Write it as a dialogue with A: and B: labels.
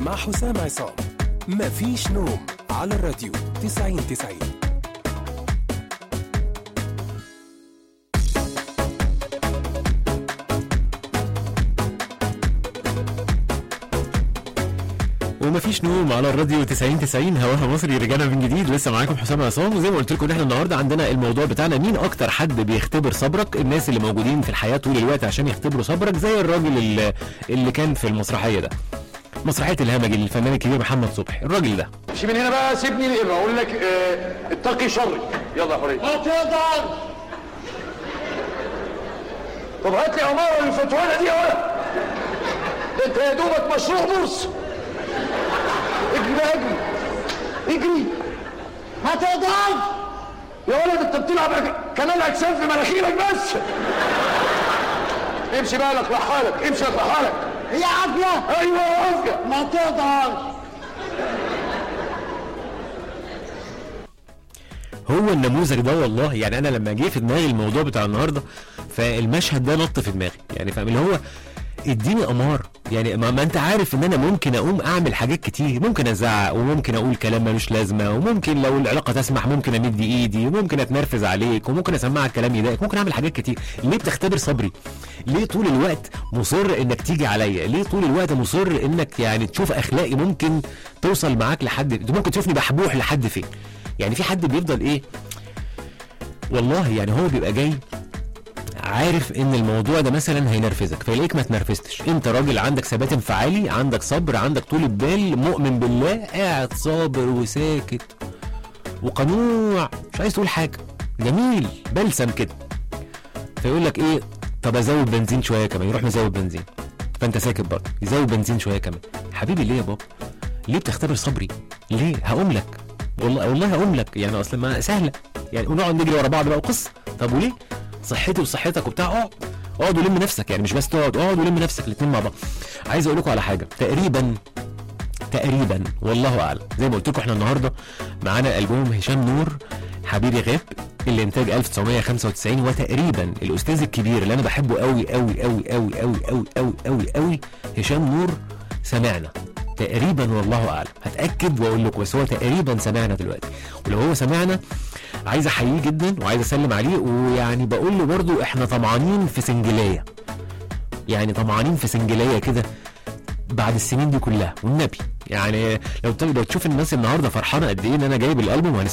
A: مع حسام عصام مفيش نوم على الراديو 90 90
B: ومفيش نوم على الراديو 90 90 هواها مصري رجعنا من جديد لسه معاكم حسام عصام وزي ما قلت لكم احنا النهارده عندنا الموضوع بتاعنا مين اكتر حد بيختبر صبرك الناس اللي موجودين في الحياه طول الوقت عشان يختبروا صبرك زي الراجل اللي, اللي كان في المسرحيه ده مسرحيه الهمج الفنان الكبير محمد صبحي الراجل ده
C: مش من هنا بقى سيبني لإيه اقول لك اه اتقي شرك يلا يا حريه
D: ما تقدر
C: طب هات لي عماره الفتوانه دي يا ولد ده انت يا دوبك مشروع بورس اجري بقى اجري اجري
D: ما تقدر
C: يا ولد انت بتلعب كمال اجسام في مناخيرك بس امشي بقى لك لحالك امشي لك لحالك
D: هي عافية
C: ايوه يا عافيه
D: ما تقدر
B: هو النموذج ده والله يعني انا لما جه في دماغي الموضوع بتاع النهارده فالمشهد ده نط في دماغي يعني فاهم اللي هو اديني امار يعني ما, ما انت عارف ان انا ممكن اقوم اعمل حاجات كتير ممكن ازعق وممكن اقول كلام ملوش لازمه وممكن لو العلاقه تسمح ممكن امد ايدي وممكن اتنرفز عليك وممكن اسمعك كلام يضايقك ممكن اعمل حاجات كتير ليه بتختبر صبري ليه طول الوقت مصر انك تيجي عليا ليه طول الوقت مصر انك يعني تشوف اخلاقي ممكن توصل معاك لحد ممكن تشوفني بحبوح لحد فين يعني في حد بيفضل ايه والله يعني هو بيبقى جاي عارف ان الموضوع ده مثلا هينرفزك فيلاقيك ما تنرفزتش انت راجل عندك ثبات انفعالي عندك صبر عندك طولة بال مؤمن بالله قاعد صابر وساكت وقنوع مش عايز تقول حاجه جميل بلسم كده فيقول لك ايه طب ازود بنزين شويه كمان يروح مزود بنزين فانت ساكت برضه يزود بنزين شويه كمان حبيبي ليه يا بابا ليه بتختبر صبري ليه هقوم لك والله والله هقوم لك يعني اصل ما سهله يعني ونقعد نجري ورا بعض بقى وقصه طب وليه صحتي وصحتك وبتاع اقعد اقعد ولم نفسك يعني مش بس تقعد اقعد ولم نفسك الاثنين مع بعض عايز اقول لكم على حاجه تقريبا تقريبا والله اعلم زي ما قلت لكم احنا النهارده معانا البوم هشام نور حبيبي غاب الانتاج 1995 وتقريبا الاستاذ الكبير اللي انا بحبه قوي قوي قوي قوي قوي قوي قوي قوي قوي هشام نور سمعنا تقريبا والله اعلم هتاكد واقول لكم بس هو تقريبا سمعنا دلوقتي ولو هو سمعنا عايز احييه جدا وعايز اسلم عليه ويعني بقول له برضو احنا طمعانين في سنجلايه يعني طمعانين في سنجلايه كده بعد السنين دي كلها والنبي يعني لو لو تشوف الناس النهارده فرحانه قد ايه ان انا جايب الالبوم